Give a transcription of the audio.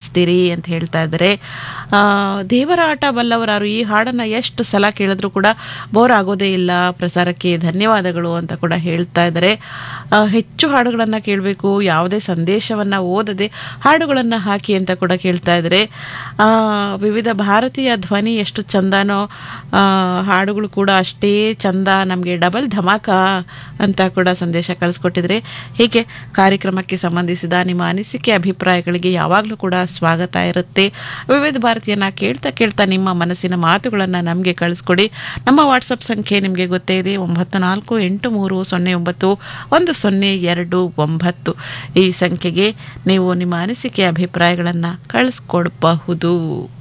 ಆನಂದಿಸ್ತೀರಿ ಅಂತ ಹೇಳ್ತಾ ಇದ್ದಾರೆ ಆ, ದೇವರ ಆಟ ಬಲ್ಲವರಾರು ಈ ಹಾಡನ್ನು ಎಷ್ಟು ಸಲ ಕೇಳಿದ್ರು ಕೂಡ ಬೋರ್ ಆಗೋದೇ ಇಲ್ಲ ಪ್ರಸಾರಕ್ಕೆ ಧನ್ಯವಾದಗಳು ಅಂತ ಕೂಡ ಹೇಳ್ತಾ ಇದ್ದಾರೆ ಆ, ಹೆಚ್ಚು ಹಾಡುಗಳನ್ನು ಕೇಳಬೇಕು ಯಾವುದೇ ಸಂದೇಶವನ್ನು ಓದದೆ ಹಾಡುಗಳನ್ನು ಹಾಕಿ ಅಂತ ಕೂಡ ಕೇಳ್ತಾ ಇದ್ದಾರೆ ಆ, ವಿವಿಧ ಭಾರತೀಯ ಧ್ವನಿ ಎಷ್ಟು ಚಂದನೋ ಆ, ಹಾಡುಗಳು ಕೂಡ ಅಷ್ಟೇ ಚಂದ ನಮಗೆ ಡಬಲ್ ಧಮಾಕ ಅಂತ ಕೂಡ ಸಂದೇಶ ಕಳಿಸ್ಕೊಟ್ಟಿದ್ರೆ ಹೀಗೆ ಕಾರ್ಯಕ್ರಮಕ್ಕೆ ಸಂಬಂಧಿಸಿದ ನಿಮ್ಮ ಅನಿಸಿಕೆ ಅಭಿಪ್ರಾಯಗಳಿಗೆ ಯಾವಾಗಲೂ ಕೂಡ ಸ್ವಾಗತ ಇರುತ್ತೆ ವಿವಿಧ ಭಾರತೀಯನ ಕೇಳ್ತಾ ಕೇಳ್ತಾ ನಿಮ್ಮ ಮನಸ್ಸಿನ ಮಾತುಗಳನ್ನು ನಮಗೆ ಕಳಿಸ್ಕೊಡಿ ನಮ್ಮ ವಾಟ್ಸಪ್ ಸಂಖ್ಯೆ ನಿಮಗೆ ಗೊತ್ತೇ ಇದೆ ಒಂಬತ್ತು ನಾಲ್ಕು ಎಂಟು ಮೂರು ಸೊನ್ನೆ ಒಂಬತ್ತು ಒಂದು ಸೊನ್ನೆ ಎರಡು ಒಂಬತ್ತು ಈ ಸಂಖ್ಯೆಗೆ ನೀವು ನಿಮ್ಮ ಅನಿಸಿಕೆ ಅಭಿಪ್ರಾಯಗಳನ್ನು ಕಳಿಸ್ಕೊಡಬಹುದು